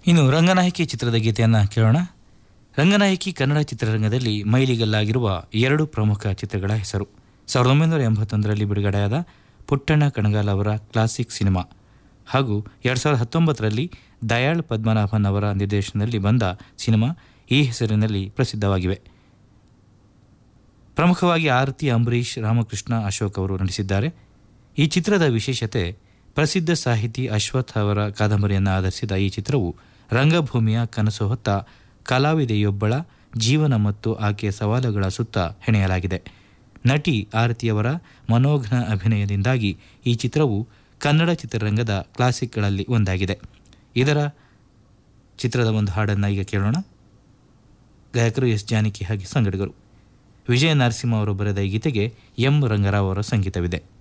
ಇನ್ನು ರಂಗನಾಯಕಿ ಚಿತ್ರದ ಗೀತೆಯನ್ನು ಕೇಳೋಣ ರಂಗನಾಯಕಿ ಕನ್ನಡ ಚಿತ್ರರಂಗದಲ್ಲಿ ಮೈಲಿಗಲ್ಲಾಗಿರುವ ಎರಡು ಪ್ರಮುಖ ಚಿತ್ರಗಳ ಹೆಸರು ಸಾವಿರದ ಒಂಬೈನೂರ ಎಂಬತ್ತೊಂದರಲ್ಲಿ ಬಿಡುಗಡೆಯಾದ ಪುಟ್ಟಣ್ಣ ಕಣಗಾಲ್ ಅವರ ಕ್ಲಾಸಿಕ್ ಸಿನಿಮಾ ಹಾಗೂ ಎರಡು ಸಾವಿರದ ಹತ್ತೊಂಬತ್ತರಲ್ಲಿ ದಯಾಳ್ ಪದ್ಮನಾಭನ್ ಅವರ ನಿರ್ದೇಶನದಲ್ಲಿ ಬಂದ ಸಿನಿಮಾ ಈ ಹೆಸರಿನಲ್ಲಿ ಪ್ರಸಿದ್ಧವಾಗಿವೆ ಪ್ರಮುಖವಾಗಿ ಆರತಿ ಅಂಬರೀಷ್ ರಾಮಕೃಷ್ಣ ಅಶೋಕ್ ಅವರು ನಟಿಸಿದ್ದಾರೆ ಈ ಚಿತ್ರದ ವಿಶೇಷತೆ ಪ್ರಸಿದ್ಧ ಸಾಹಿತಿ ಅಶ್ವಥ್ ಅವರ ಕಾದಂಬರಿಯನ್ನು ಆಧರಿಸಿದ ಈ ಚಿತ್ರವು ರಂಗಭೂಮಿಯ ಕನಸು ಹೊತ್ತ ಕಲಾವಿದೆಯೊಬ್ಬಳ ಜೀವನ ಮತ್ತು ಆಕೆಯ ಸವಾಲುಗಳ ಸುತ್ತ ಹೆಣೆಯಲಾಗಿದೆ ನಟಿ ಆರತಿಯವರ ಮನೋಘ್ನ ಅಭಿನಯದಿಂದಾಗಿ ಈ ಚಿತ್ರವು ಕನ್ನಡ ಚಿತ್ರರಂಗದ ಕ್ಲಾಸಿಕ್ಗಳಲ್ಲಿ ಒಂದಾಗಿದೆ ಇದರ ಚಿತ್ರದ ಒಂದು ಹಾಡನ್ನು ಈಗ ಕೇಳೋಣ ಗಾಯಕರು ಎಸ್ ಜಾನಕಿ ಹಾಗೆ ಸಂಗಡಿಗರು ವಿಜಯ ನರಸಿಂಹ ಅವರು ಬರೆದ ಈ ಗೀತೆಗೆ ಎಂ ರಂಗರಾವ್ ಅವರ ಸಂಗೀತವಿದೆ